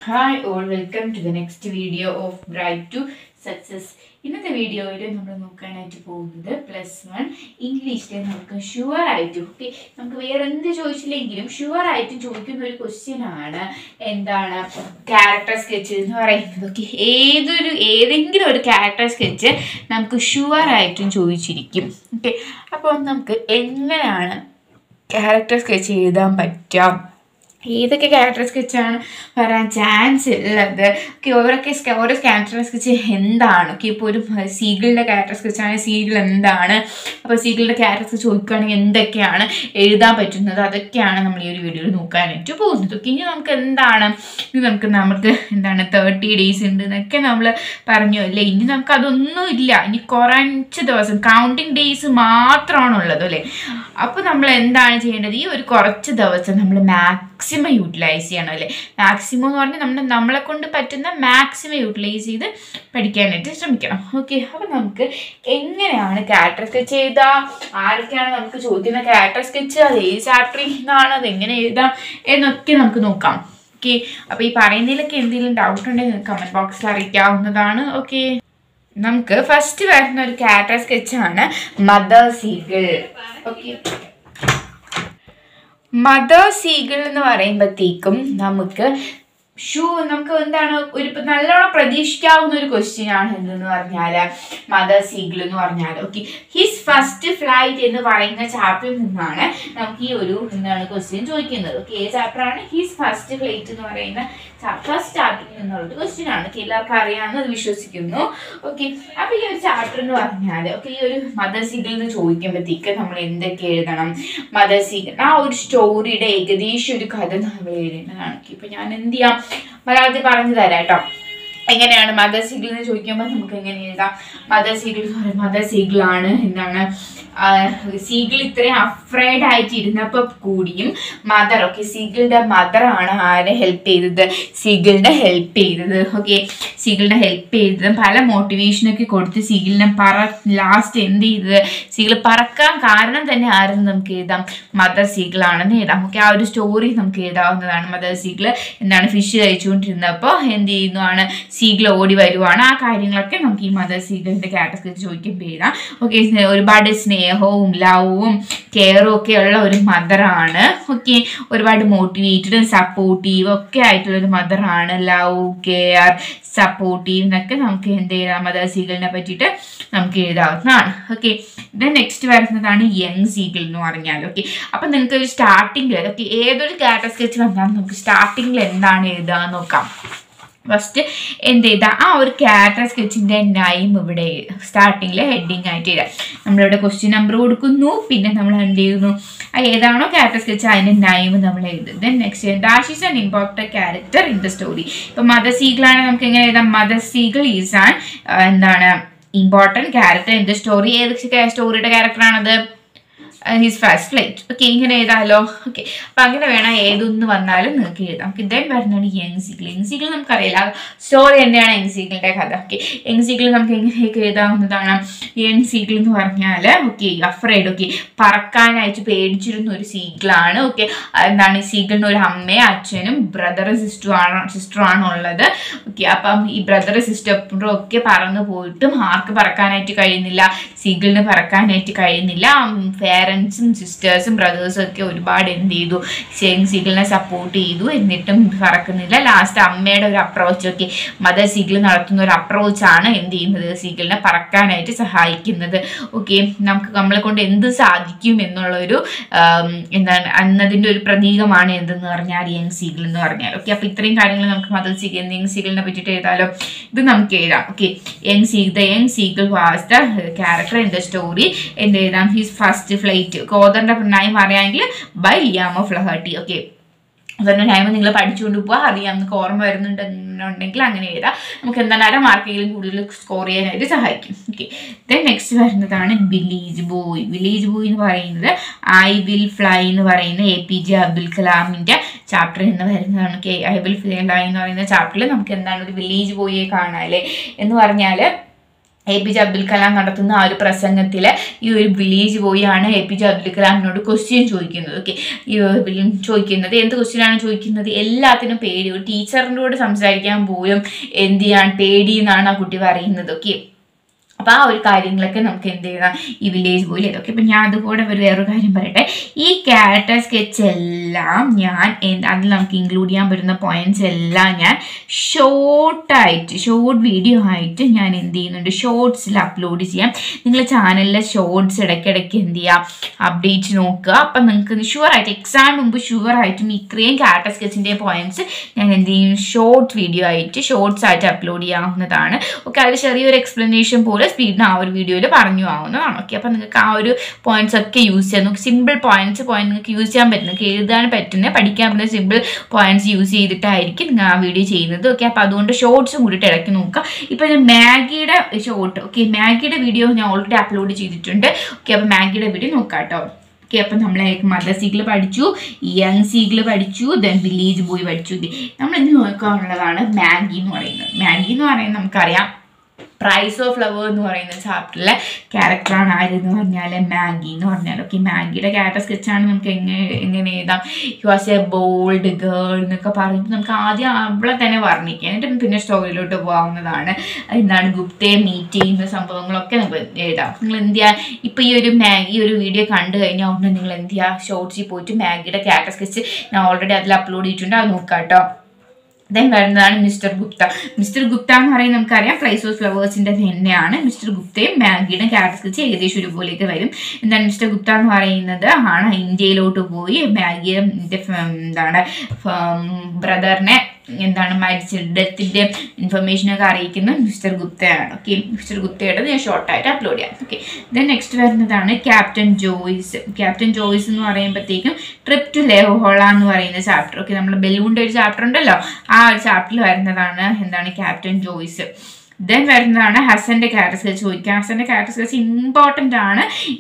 hi all welcome to the next video of bright to success ഇന്നത്തെ വീഡിയോയിൽ നമ്മൾ നോക്കാനായിട്ട് പോകുന്നത് പ്ലസ് വൺ ഇംഗ്ലീഷിൽ നമുക്ക് ഷുവർ ആയിട്ടും ഓക്കെ നമുക്ക് വേറെ എന്ത് ചോദിച്ചില്ലെങ്കിലും ഷുവർ ആയിട്ടും ചോദിക്കുന്ന ഒരു ക്വസ്റ്റ്യൻ ആണ് എന്താണ് ക്യാരക്ടർ സ്കെച്ച് എന്ന് പറയുന്നത് ഓക്കെ ഏതൊരു ഏതെങ്കിലും ഒരു ക്യാരക്ടർ സ്കെച്ച് നമുക്ക് ഷുവർ ആയിട്ടും ചോദിച്ചിരിക്കും ഓക്കെ അപ്പോൾ നമുക്ക് എങ്ങനെയാണ് ക്യാരക്ടർ സ്കെച്ച് എഴുതാൻ പറ്റാം ഏതൊക്കെ ക്യാരക്ടർ സ്കെച്ചാണ് വരാൻ ചാൻസ് ഉള്ളത് ഓക്കെ ഓരോക്കെ സ്ക- ഓരോ ക്യാരക്ടർ സ്കെച്ച് എന്താണ് ഓക്കെ ഇപ്പോൾ ഒരു സീഗിളിൻ്റെ ക്യാരക്ടർ സ്കെച്ചാണെങ്കിൽ സീഗിൾ എന്താണ് അപ്പോൾ സീഗിളിൻ്റെ ക്യാരക്ടർ സ്കെച്ച് ചോദിക്കുകയാണെങ്കിൽ എന്തൊക്കെയാണ് എഴുതാൻ പറ്റുന്നത് അതൊക്കെയാണ് നമ്മൾ ഈ ഒരു വീഡിയോയിൽ നോക്കാനായിട്ട് പോകുന്നത് ഓക്കെ ഇനി നമുക്ക് എന്താണ് ഇനി നമുക്ക് നമുക്ക് എന്താണ് തേർട്ടി ഡേയ്സ് ഉണ്ട് എന്നൊക്കെ നമ്മൾ പറഞ്ഞു അല്ലേ ഇനി നമുക്ക് അതൊന്നും ഇല്ല ഇനി കുറച്ച് ദിവസം കൗണ്ടിങ് ഡേയ്സ് മാത്രമാണുള്ളത് അല്ലേ അപ്പോൾ നമ്മൾ എന്താണ് ചെയ്യേണ്ടത് ഈ ഒരു കുറച്ച് ദിവസം നമ്മൾ മാക്സിമം യൂട്ടിലൈസ് ചെയ്യണം അല്ലേ മാക്സിമം എന്ന് പറഞ്ഞാൽ നമ്മൾ നമ്മളെ കൊണ്ട് പറ്റുന്ന മാക്സിമം യൂട്ടിലൈസ് ചെയ്ത് പഠിക്കാനായിട്ട് ശ്രമിക്കണം ഓക്കെ അപ്പോൾ നമുക്ക് എങ്ങനെയാണ് ക്യാരക്ടർ സ്കെച്ച് എഴുതാം ആരൊക്കെയാണ് നമുക്ക് ചോദിക്കുന്ന ക്യാരക്ടർ സ്കെച്ച് അത് ഏത് ചാപ്റ്ററിൽ നിന്നാണ് അത് എങ്ങനെ എഴുതാം എന്നൊക്കെ നമുക്ക് നോക്കാം ഓക്കെ അപ്പോൾ ഈ പറയുന്നതിലൊക്കെ എന്തെങ്കിലും ഡൗട്ട് ഉണ്ടെങ്കിൽ കമൻറ്റ് ബോക്സിൽ അറിയിക്കാവുന്നതാണ് ഓക്കെ നമുക്ക് ഫസ്റ്റ് വരുന്ന ഒരു ക്യാരക്ടർ സ്കെച്ചാണ് mother seagull okay mother seagull എന്ന് പറയുമ്പോഴത്തേക്കും നമുക്ക് ഷൂ നമുക്ക് എന്താണ് ഒരു ഇപ്പം നല്ലോണം പ്രതീക്ഷിക്കാവുന്ന ഒരു ക്വസ്റ്റ്യൻ ആണ് എന്തെന്ന് പറഞ്ഞാൽ മദർ സീഗിൾ എന്ന് പറഞ്ഞാൽ ഓക്കെ ഹിസ് ഫസ്റ്റ് ഫ്ലൈറ്റ് എന്ന് പറയുന്ന ചാപ്റ്ററിൽ നിന്നാണ് നമുക്ക് ഈ ഒരു എന്താണ് ക്വസ്റ്റ്യൻ ചോദിക്കുന്നത് ഓക്കെ ഏത് ചാപ്റ്ററാണ് ഹിസ് ഫസ്റ്റ് ഫ്ലൈറ്റ് എന്ന് പറയുന്ന ഫസ്റ്റ് ചാപ്റ്ററിൽ നിന്നുള്ള ക്വസ്റ്റ്യൻ ആണ് ഓക്കെ എല്ലാവർക്കും അറിയാമെന്ന് വിശ്വസിക്കുന്നു ഓക്കെ അപ്പോൾ ഈ ഒരു ചാപ്റ്റർ എന്ന് പറഞ്ഞാൽ ഓക്കെ ഈ ഒരു മദർ സീഗിൾ എന്ന് ചോദിക്കുമ്പോഴത്തേക്ക് നമ്മൾ എന്തൊക്കെ എഴുതണം മദർ സീഗിൾ ആ ഒരു സ്റ്റോറിയുടെ ഏകദേശം ഒരു കഥ നമ്മൾ എഴുതേണ്ടതാണ് ഇപ്പം ഞാൻ എന്ത് ചെയ്യാം മലയാളത്തിൽ പറഞ്ഞു തരാം കേട്ടോ എങ്ങനെയാണ് മദർ സീഗിൾ എന്ന് ചോദിക്കുമ്പോൾ നമുക്ക് എങ്ങനെ എഴുതാം മദർ സീഗിൾ എന്ന് പറയുമ്പോൾ മദർ സീഗിൾ ആണ് എന്താണ് സീഗിൾ ഇത്രയും അഫ്രൈഡ് ആയിട്ട് ഇരുന്നപ്പോൾ കൂടിയും മദർ ഓക്കെ സീഗിളുടെ മദറാണ് ആരെ ഹെൽപ്പ് ചെയ്തത് സീഗിളിനെ ഹെൽപ്പ് ചെയ്തത് ഓക്കെ സീഗിളിനെ ഹെൽപ്പ് ചെയ്തത് പല മോട്ടിവേഷനൊക്കെ കൊടുത്ത് സീഗിളിനെ പറ ലാസ്റ്റ് എന്ത് ചെയ്തത് സീഗിൾ പറക്കാൻ കാരണം തന്നെ ആരെന്ന് നമുക്ക് എഴുതാം മദർ സീഗിൾ ആണെന്ന് എഴുതാം ഓക്കെ ആ ഒരു സ്റ്റോറി നമുക്ക് എഴുതാവുന്നതാണ് മദർ സീഗിൾ എന്താണ് ഫിഷ് കഴിച്ചുകൊണ്ടിരുന്നപ്പോൾ എന്ത് ചെയ്യുന്നതാണ് സീഗിൾ ഓടി വരുവാണ് ആ കാര്യങ്ങളൊക്കെ നമുക്ക് ഈ മദർ സീഗിളിൻ്റെ കാറ്റഗറി ചോദിക്കുമ്പോൾ എഴുതാം ഓക്കെ ഒരുപാട് സ്നേഹവും ലവും കെയറും ഒക്കെ ഉള്ള ഒരു മദറാണ് ഓക്കെ ഒരുപാട് മോട്ടിവേറ്റഡും സപ്പോർട്ടീവും ഒക്കെ ആയിട്ടുള്ള ഒരു മദറാണ് ലവ് കെയർ സപ്പോർട്ടീവ് എന്നൊക്കെ നമുക്ക് എന്ത് ചെയ്യാം മദർ സീഗിളിനെ പറ്റിയിട്ട് നമുക്ക് എഴുതാവുന്നതാണ് ഓക്കെ ദെൻ നെക്സ്റ്റ് വരുന്നതാണ് യങ് സീഗിൾ എന്ന് പറഞ്ഞാൽ ഓക്കെ അപ്പം നിങ്ങൾക്ക് ഒരു സ്റ്റാർട്ടിങ്ങിൽ ഓക്കെ ഏതൊരു കാറ്റർ സ്കെച്ച് വന്നാലും നമുക്ക് സ്റ്റാർട്ടിങ്ങിൽ എന്താണ് എഴുതുക നോക്കാം ഫസ്റ്റ് എന്ത് ചെയ്താൽ ആ ഒരു ക്യാരക്ടർ സ്കെച്ചിൻ്റെ നൈം ഇവിടെ സ്റ്റാർട്ടിങ്ങിൽ ഹെഡിങ് ആയിട്ട് ഇടാം നമ്മളിവിടെ ക്വസ്റ്റ്യൻ നമ്പർ കൊടുക്കുന്നു പിന്നെ നമ്മൾ എന്ത് ചെയ്യുന്നു ആ ഏതാണോ ക്യാരക്ടർ സ്കെച്ച് അതിൻ്റെ നൈം നമ്മൾ എഴുതും then next dash is an important character in the story ഇപ്പം മദർ സീഗിളാണെങ്കിൽ നമുക്ക് എങ്ങനെ എഴുതാം മദർ സീഗിൾ ഈസ് ആൻ എന്താണ് important character in the story ഏത് സ്റ്റോറിയുടെ ക്യാരക്ടറാണത് ഹിസ് ഫസ്റ്റ് ഫ്ലൈറ്റ് ഓക്കെ ഇങ്ങനെ എഴുതാമല്ലോ ഓക്കെ അപ്പം അങ്ങനെ വേണം ഏതൊന്ന് വന്നാലും നിങ്ങൾക്ക് എഴുതാം ഓക്കെ ദെൻ വരുന്നതാണ് യങ് സീഗിൾ യങ് സീഗിൾ നമുക്കറിയില്ല സ്റ്റോറി തന്നെയാണ് യങ് സീഗിളിൻ്റെ കഥ ഓക്കെ യങ് സീഗിൾ നമുക്ക് എങ്ങനെയൊക്കെ എഴുതാവുന്നതാണ് യങ് സീഗിൾ എന്ന് പറഞ്ഞാൽ ഓക്കെ അഫ്രൈഡ് ഓക്കെ പറക്കാനായിട്ട് പേടിച്ചിരുന്ന ഒരു സീഗിളാണ് ഓക്കെ എന്താണ് ഈ സീഗിളിന് ഒരു അമ്മയും അച്ഛനും ബ്രദറും സിസ്റ്ററും ആണ് സിസ്റ്ററുമാണ് ഉള്ളത് ഓക്കെ അപ്പം ഈ ബ്രദർ സിസ്റ്ററും ഒക്കെ പറന്നു പോയിട്ടും ആർക്ക് പറക്കാനായിട്ട് കഴിയുന്നില്ല സീഗിളിന് പറക്കാനായിട്ട് കഴിയുന്നില്ല പേരൻസും സിസ്റ്റേഴ്സും ബ്രദേഴ്സും ഒക്കെ ഒരുപാട് എന്ത് ചെയ്തു ഷെയിങ് സീഗിളിനെ സപ്പോർട്ട് ചെയ്തു എന്നിട്ടും പറക്കുന്നില്ല ലാസ്റ്റ് അമ്മയുടെ ഒരു അപ്രോച്ച് ഒക്കെ മദർ സീഗിൾ നടത്തുന്ന ഒരു അപ്രോച്ചാണ് എന്ത് ചെയ്യുന്നത് സീഗിളിനെ പറക്കാനായിട്ട് സഹായിക്കുന്നത് ഓക്കെ നമുക്ക് നമ്മളെ കൊണ്ട് എന്ത് സാധിക്കും എന്നുള്ള ഒരു ആം, എന്താണ് അന്നതിൻ്റെ ഒരു പ്രതീകമാണ് എന്തെന്ന് പറഞ്ഞാൽ യങ് സീഗിൾ എന്ന് പറഞ്ഞാൽ ഓക്കെ അപ്പോൾ ഇത്രയും കാര്യങ്ങൾ നമുക്ക് മദർ സീഗിൾ യങ് സീഗിളിനെ പറ്റിയിട്ട് എഴുതാലോ ഇത് നമുക്ക് എഴുതാം okay young sea the young seagull was the character in the story എന്ത് എഴുതാം ഹിസ് ഫസ്റ്റ് ഫ്ലൈറ്റ് കോദറിൻ്റെ നയം അറിയാമെങ്കിൽ ബൈ ലിയാമോ ഫ്ലഹർട്ടി ഓക്കെ അതുകൊണ്ട് ടൈം നിങ്ങൾ പഠിച്ചുകൊണ്ട് പോവുക അറിയാം നിങ്ങൾക്ക് ഓർമ്മ വരുന്നുണ്ടെന്നുണ്ടെങ്കിൽ അങ്ങനെ എഴുതാം നമുക്ക് എന്താണ് മാർക്കെങ്കിലും കൂടുതൽ സ്കോർ ചെയ്യാനായിട്ട് സഹായിക്കും ഓക്കെ ദെൻ നെക്സ്റ്റ് വരുന്നതാണ് വില്ലേജ് ബോയ് വില്ലേജ് ബോയ് എന്ന് പറയുന്നത് ഐ വിൽ ഫ്ലൈ എന്ന് പറയുന്ന എ പി ജെ അബ്ദുൽ കലാമിൻ്റെ ചാപ്റ്റർ എന്ന് വരുന്നതാണ് ഓക്കെ ഐ വിൽ ഫ്ലൈ എന്ന് പറയുന്ന ചാപ്റ്ററിൽ നമുക്ക് എന്താണ് ഒരു വില്ലേജ് ബോയെ കാണാം അല്ലേ എന്ന് പറഞ്ഞാൽ A P J Abdul Kalam നടത്തുന്ന ആ ഒരു പ്രസംഗത്തിൽ ഈ ഒരു വില്ലേജ് ബോയാണ് എ പി ജെ അബ്ദുൽ കലാമിനോട് ക്വസ്റ്റ്യൻ ചോദിക്കുന്നത് ഓക്കെ ഈ ഒരു ചോദിക്കുന്നത് എന്ത് ക്വസ്റ്റ്യനാണ് ചോദിക്കുന്നത് എല്ലാത്തിനും പേടി ഒരു ടീച്ചറിനോട് സംസാരിക്കാൻ പോലും എന്ത് ചെയ്യാൻ പേടി എന്നാണ് ആ കുട്ടി പറയുന്നത് ഓക്കെ അപ്പോൾ ആ ഒരു കാര്യങ്ങളൊക്കെ നമുക്ക് എന്ത് ചെയ്യണം ഈ വില്ലേജ് പോലെ ഇതൊക്കെ ഇപ്പം ഞാൻ അതുകൂടെ ഒരു വേറൊരു കാര്യം പറയട്ടെ ഈ ക്യാരക്ടർ സ്കെച്ച് എല്ലാം ഞാൻ എന്ത് അതിൽ നമുക്ക് ഇൻക്ലൂഡ് ചെയ്യാൻ പറ്റുന്ന പോയിന്റ്സ് എല്ലാം ഞാൻ ഷോർട്ടായിട്ട് ഷോർട്ട് വീഡിയോ ആയിട്ട് ഞാൻ എന്ത് ചെയ്യുന്നുണ്ട് ഷോർട്സിൽ അപ്ലോഡ് ചെയ്യാം നിങ്ങൾ ചാനലിലെ ഷോർട്സ് ഇടയ്ക്കിടയ്ക്ക് എന്ത് ചെയ്യുക അപ്ഡേറ്റ് നോക്കുക അപ്പം നിങ്ങൾക്ക് ഷുവറായിട്ട് എക്സാം മുമ്പ് ഷുവറായിട്ടും ഇത്രയും ക്യാരക്ടർ സ്കെച്ചിൻ്റെ പോയിന്റ്സ് ഞാൻ എന്ത് ചെയ്യും ഷോർട്ട് വീഡിയോ ആയിട്ട് ഷോർട്സ് ആയിട്ട് അപ്ലോഡ് ചെയ്യാവുന്നതാണ് ഓക്കെ അതിൽ ചെറിയൊരു എക്സ്പ്ലനേഷൻ പോലെ സ്പീഡിന് ആ ഒരു വീഡിയോയിൽ പറഞ്ഞു ആവുന്നതാണ് ഓക്കെ അപ്പം നിങ്ങൾക്ക് ആ ഒരു പോയിന്റ്സ് ഒക്കെ യൂസ് ചെയ്യാം നമുക്ക് സിമ്പിൾ പോയിന്റ്സ് പോയിന്റ് നിങ്ങൾക്ക് യൂസ് ചെയ്യാൻ പറ്റും നിങ്ങൾക്ക് എഴുതാൻ പറ്റുന്ന പഠിക്കാൻ പറ്റുന്ന സിമ്പിൾ പോയിന്റ്സ് യൂസ് ചെയ്തിട്ടായിരിക്കും നിങ്ങൾ ആ വീഡിയോ ചെയ്യുന്നത് ഓക്കെ അപ്പോൾ അതുകൊണ്ട് ഷോർട്സും കൂടിയിട്ട് ഇടയ്ക്ക് നോക്കുക ഇപ്പോൾ ഇത് മാഗിയുടെ ഷോർട്ട് ഓക്കെ മാഗിയുടെ വീഡിയോ ഞാൻ ഓൾറെഡി അപ്ലോഡ് ചെയ്തിട്ടുണ്ട് ഓക്കെ അപ്പോൾ മാഗിയുടെ വീഡിയോ നോക്കാം കേട്ടോ ഓക്കെ അപ്പം നമ്മൾ മദർ സീഗിൾ പഠിച്ചു യങ് സീഗിൾ പഠിച്ചു ദെൻ വില്ലേജ് ബോയ് പഠിച്ചു നമ്മൾ ഇന്ന് നോക്കാനുള്ളതാണ് മാഗി എന്ന് പറയുന്നത് മാഗി എന്ന് പറയുന്നത് നമുക്കറിയാം പ്രൈസ് ഓഫ് ലവ് എന്ന് പറയുന്ന ചാപ്റ്ററിലെ ക്യാരക്ടറാണ് ആരെന്ന് പറഞ്ഞാൽ മാഗി എന്ന് പറഞ്ഞാൽ ഓക്കെ മാഗിയുടെ ക്യാരക്ടർ സ്കെച്ചാണ് നമുക്ക് എങ്ങനെ എങ്ങനെ എഴുതാം you was a bold girl എന്നൊക്കെ പറയുമ്പോൾ നമുക്ക് ആദ്യം അവളെ തന്നെ വർണ്ണിക്കാം എന്നിട്ട് പിന്നെ സ്റ്റോറിയിലോട്ട് പോകാവുന്നതാണ് എന്താണ് ഗുപ്തയെ മീറ്റ് ചെയ്യുന്ന സംഭവങ്ങളൊക്കെ നമുക്ക് എഴുതാം നിങ്ങൾ എന്ത് ചെയ്യുക ഇപ്പോൾ ഈ ഒരു മാഗി ഒരു വീഡിയോ കണ്ടു കഴിഞ്ഞാൽ ഉടനെ നിങ്ങൾ എന്ത് ചെയ്യുക ഷോർട്സിൽ പോയിട്ട് മാഗിയുടെ ക്യാരക്ടർ സ്കെച്ച് ഞാൻ ഓൾറെഡി അതിൽ അപ്ലോഡ് ചെയ്തിട്ടുണ്ട് അത് നോക്കാം കേട്ടോ ദെൻ വരുന്നതാണ് മിസ്റ്റർ ഗുപ്ത മിസ്റ്റർ ഗുപ്ത എന്ന് പറയുന്നത് നമുക്കറിയാം ഫ്ലൈസ് ഓഫ് ഫ്ലവേഴ്സിന്റെ തന്നെയാണ് മിസ്റ്റർ ഗുപ്തയും മാഗിയുടെ ക്യാരക്ടർ സ്കെച്ച് ഏകദേശം ഒരുപോലെയൊക്കെ വരും എന്താണ് മിസ്റ്റർ ഗുപ്ത എന്ന് പറയുന്നത് ആണ് ഇന്ത്യയിലോട്ട് പോയി മാഗിയുടെ എന്താണ് ബ്രദറിനെ എന്താണ് മരിച്ച ഡെത്തിന്റെ ഇൻഫർമേഷൻ ഒക്കെ അറിയിക്കുന്ന മിസ്റ്റർ ഗുപ്തയാണ് ഓക്കെ മിസ്റ്റർ ഗുപ്തയുടെ ഞാൻ ഷോർട്ടായിട്ട് അപ്ലോഡ് ചെയ്യാം ഓക്കെ ദെൻ നെക്സ്റ്റ് വരുന്നതാണ് ക്യാപ്റ്റൻ ജോയ്സ് ക്യാപ്റ്റൻ ജോയ്സ് എന്ന് പറയുമ്പോഴത്തേക്കും ട്രിപ്പ് ടു ലേഹോള എന്ന് പറയുന്ന ചാപ്റ്റർ ഓക്കെ നമ്മൾ ബലൂണിൻ്റെ ഒരു ചാപ്റ്റർ ഉണ്ടല്ലോ ആ ഒരു ചാപ്റ്ററിൽ വരുന്നതാണ് എന്താണ് ക്യാപ്റ്റൻ ജോയ്സ് ദെൻ വരുന്നതാണ് ഹസന്റെ ക്യാരക്ടർ സ്കെച്ച് ചോദിക്കുക ഹസന്റെ ക്യാരക്ടർ സ്കെച്ച് ഇമ്പോർട്ടൻ്റ് ആണ്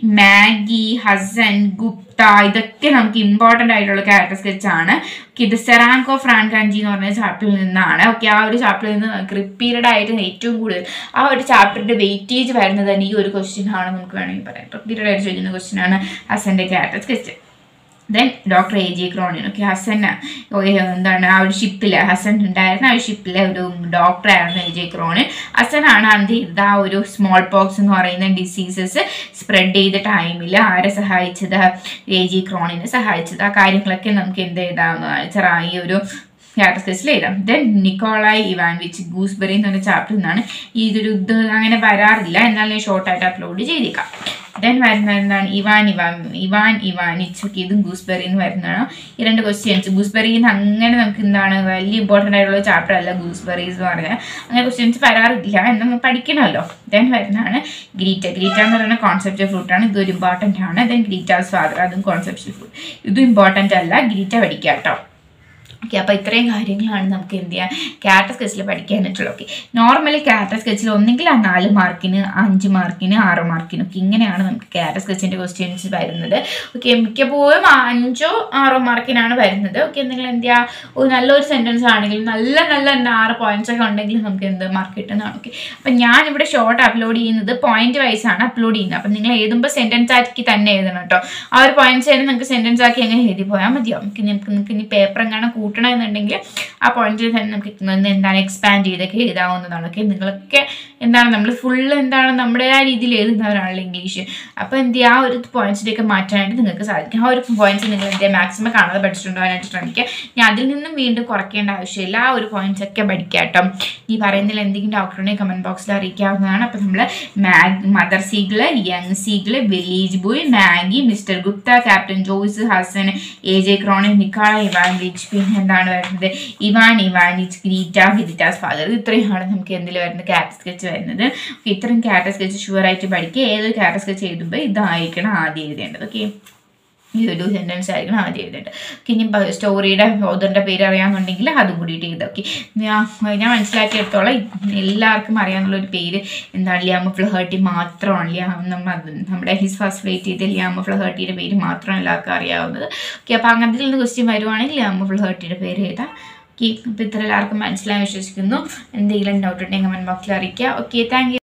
മാഗി ഹസൻ ഗുപ്ത ഇതൊക്കെ നമുക്ക് ഇമ്പോർട്ടൻ്റ് ആയിട്ടുള്ള ക്യാരക്ടർ സ്കെച്ച് ആണ് ഇത് സെറാങ്കോ ഫ്രാൻകാൻജി എന്ന് പറഞ്ഞ ചാപ്റ്ററിൽ നിന്നാണ് ഓക്കെ ആ ഒരു ചാപ്റ്ററിൽ നിന്ന് നമുക്ക് റിപ്പീറ്റഡ് ആയിട്ട് ഏറ്റവും കൂടുതൽ ആ ഒരു ചാപ്റ്ററിന്റെ വെയിറ്റേജ് വരുന്നത് തന്നെ ഈ ഒരു ക്വസ്റ്റ്യൻ ആണ് നമുക്ക് വേണമെങ്കിൽ പറയാം റിപ്പീറ്റഡ് ആയിട്ട് ചോദിക്കുന്ന ക്വസ്റ്റ്യൻ ആണ് ഹസന്റെ character sketch then doctor A J Cronin okay Hassan എന്താണ് ആ ഒരു ഷിപ്പിൽ ഹസൻ ഉണ്ടായിരുന്ന ആ ഒരു ഷിപ്പിലെ ഒരു ഡോക്ടറായിരുന്നു എ ജെ ക്രോണിൻ ഹസനാണ് എന്ത് ചെയ്തത് ആ ഒരു സ്മോൾ പോക്സ് എന്ന് പറയുന്ന ഡിസീസസ് സ്പ്രെഡ് ചെയ്ത ടൈമിൽ ആരെ സഹായിച്ചത് എ ജി ക്രോണിനെ സഹായിച്ചത് ആ കാര്യങ്ങളൊക്കെ നമുക്ക് എന്ത് ചെയ്താൽ ചെറിയ ഈ ഒരു ക്യാരക്ടർ സ്കെച്ചിൽ എഴുതാം then Nikolai Ivanich gooseberry എന്ന് പറഞ്ഞ ചാപ്റ്ററിൽ നിന്നാണ് ഇതൊരു ഇത് അങ്ങനെ വരാറില്ല എന്നാൽ ഞാൻ ഷോർട്ടായിട്ട് അപ്ലോഡ് ചെയ്തേക്കാം ദെൻ വരുന്ന എന്താണ് Ivan Ivan Ivan Ivanich okay ഇതും ഗൂസ്ബെറി എന്ന് വരുന്നതാണ് ഈ രണ്ട് ക്വസ്റ്റ്യൻസ് ഗൂസ്ബെറിയിൽ നിന്ന് അങ്ങനെ നമുക്ക് എന്താണ് വലിയ ഇമ്പോർട്ടൻ്റ് ആയിട്ടുള്ള ചാപ്റ്റർ അല്ല ഗൂസ്ബെറീസ് എന്ന് പറഞ്ഞാൽ അങ്ങനെ ക്വസ്റ്റ്യൻസ് വരാറില്ല എന്ന് നമ്മൾ പഠിക്കണമല്ലോ ദെൻ വരുന്നതാണ് ഗ്രീറ്റ ഗ്രീറ്റ എന്ന് പറയുന്ന കോൺസെപ്റ്റ് ഫ്രൂട്ടാണ് ഇതൊരു ഇമ്പോർട്ടൻ്റ് ആണ് ദെൻ ഗ്രീറ്റാസ് ഫാദർ അതും കോൺസെപ്റ്റ് ഫ്രൂട്ട് ഇതും ഇമ്പോർട്ടൻ്റ് അല്ല ഗ്രീറ്റ പഠിക്കാം കേട്ടോ ഓക്കെ അപ്പോൾ ഇത്രയും കാര്യങ്ങളാണ് നമുക്ക് എന്ത് ചെയ്യാൻ ക്യാരക്ടർ സ്കെച്ചിൽ പഠിക്കാനായിട്ടുള്ളത് ഓക്കെ നോർമലി ക്യാരക്ടർ സ്കെച്ചിൽ ഒന്നെങ്കിൽ ആ നാല് മാർക്കിന് അഞ്ച് മാർക്കിന് ആറ് മാർക്കിന് ഒക്കെ ഇങ്ങനെയാണ് നമുക്ക് ക്യാരക്ടർ സ്കെച്ചിൻ്റെ ക്വസ്റ്റ്യൻസ് വരുന്നത് ഓക്കെ മിക്കപ്പോഴും അഞ്ചോ ആറോ മാർക്കിനാണ് വരുന്നത് ഓക്കെ നിങ്ങൾ എന്ത് ചെയ്യുക ഒരു നല്ലൊരു സെൻറ്റൻസ് ആണെങ്കിൽ നല്ല നല്ല എന്താ ആറ് പോയിന്റ്സ് ഒക്കെ ഉണ്ടെങ്കിൽ നമുക്ക് എന്ത് മാർക്ക് കിട്ടുന്നതാണ് ഓക്കെ അപ്പം ഞാനിവിടെ ഷോർട്ട് അപ്ലോഡ് ചെയ്യുന്നത് പോയിന്റ് വൈസ് ആണ് അപ്ലോഡ് ചെയ്യുന്നത് അപ്പം നിങ്ങൾ എഴുതുമ്പോൾ സെൻറ്റൻസ് ആക്കി തന്നെ എഴുതണം കേട്ടോ ആ ഒരു പോയിന്റ്സ് തന്നെ നിങ്ങൾക്ക് സെൻറ്റൻസ് ആക്കി അങ്ങനെ എഴുതി പോയാൽ മതിയോ നമുക്ക് നിങ്ങൾക്ക് നിങ്ങൾക്ക് ഇനി പേപ്പർ എങ്ങനെ കൂട്ടണം എന്നുണ്ടെങ്കിൽ ആ പോയിന്റിൽ തന്നെ നമുക്ക് ഇന്ന് എന്താണ് എക്സ്പാൻഡ് ചെയ്തൊക്കെ എഴുതാവുന്നതാണ് ഓക്കെ നിങ്ങളൊക്കെ എന്താണ് നമ്മൾ ഫുള്ള് എന്താണ് നമ്മുടെ ആ രീതിയിൽ എഴുതുന്നവരാണല്ലോ ഇംഗ്ലീഷ് അപ്പോൾ എന്ത് ചെയ്യുക ആ ഒരു പോയിന്റ്സിലേക്ക് മാറ്റാനായിട്ട് നിങ്ങൾക്ക് സാധിക്കും ആ ഒരു പോയിന്റ്സ് നിങ്ങൾ എന്ത് മാക്സിമം കാണാതെ പഠിച്ചിട്ടുണ്ടാകാനായിട്ട് ശ്രമിക്കുക ഞാൻ അതിൽ നിന്നും വീണ്ടും കുറയ്ക്കേണ്ട ആവശ്യമില്ല ആ ഒരു പോയിന്റ്സ് ഒക്കെ പഠിക്കുക കേട്ടോ ഈ പറയുന്നതിൽ എന്തെങ്കിലും ഡോക്ടറിനെ കമൻറ്റ് ബോക്സിൽ അറിയിക്കാവുന്നതാണ് അപ്പോൾ നമ്മൾ മാഗ് mother seagull young seagull village boy Maggie mister Gupta captain Joyce Hassan A J Cronin Nikolai Ivan റിച്ച് പിന്നെ എന്താണ് വരുന്നത് Ivan Ivanich Greta Greta's father ഇത്രയുമാണ് നമുക്ക് എന്തിൽ വരുന്നത് ക്യാരക്ടർ സ്കെച്ച് വരുന്നത് ഓക്കെ ഇത്രയും ക്യാരക്ടർ സ്കെച്ച് ഷുവറായിട്ട് പഠിക്കുക ഏതൊരു ക്യാരക്ടർ സ്കെച്ച് എഴുതുമ്പോൾ ഇതായിരിക്കണം ആദ്യം എഴുതേണ്ടത് ഓക്കെ ഈ ഒരു സെൻറ്റൻസ് ആയിരിക്കണം ആദ്യം എഴുതേണ്ടത് ഓക്കെ ഇനി സ്റ്റോറിയുടെ ഓതറിൻ്റെ പേര് അറിയാമെന്നുണ്ടെങ്കിൽ അതും കൂടിയിട്ട് എഴുതാം ഓക്കെ ഞാൻ ഞാൻ മനസ്സിലാക്കിയെടുത്തോളം എല്ലാവർക്കും അറിയാവുന്ന ഒരു പേര് എന്താണ് ലിയാമ ഫ്ലഹേർട്ടി മാത്രമാണ് ലിയാ നമ്മ നമ്മുടെ ഹിസ് ഫസ്റ്റ് ഫ്ലൈറ്റ് ചെയ്ത ലിയാമ ഫ്ലഹേർട്ടിയുടെ പേര് മാത്രമാണ് എല്ലാവർക്കും അറിയാവുന്നത് ഓക്കെ അപ്പോൾ അങ്ങനത്തിൽ നിന്ന് ക്വസ്റ്റ്യൻ വരുവാണെങ്കിൽ ലിയാമ ഫ്ലഹേർട്ടിയുടെ പേര് എഴുതാം ഓക്കെ അപ്പോൾ ഇത്ര എല്ലാവർക്കും മനസ്സിലായി വിശ്വസിക്കുന്നു എന്തെങ്കിലും ഡൗട്ട് ഉണ്ടെങ്കിൽ കമൻറ്റ് ബോക്സിൽ അറിയിക്കുക ഓക്കെ താങ്ക്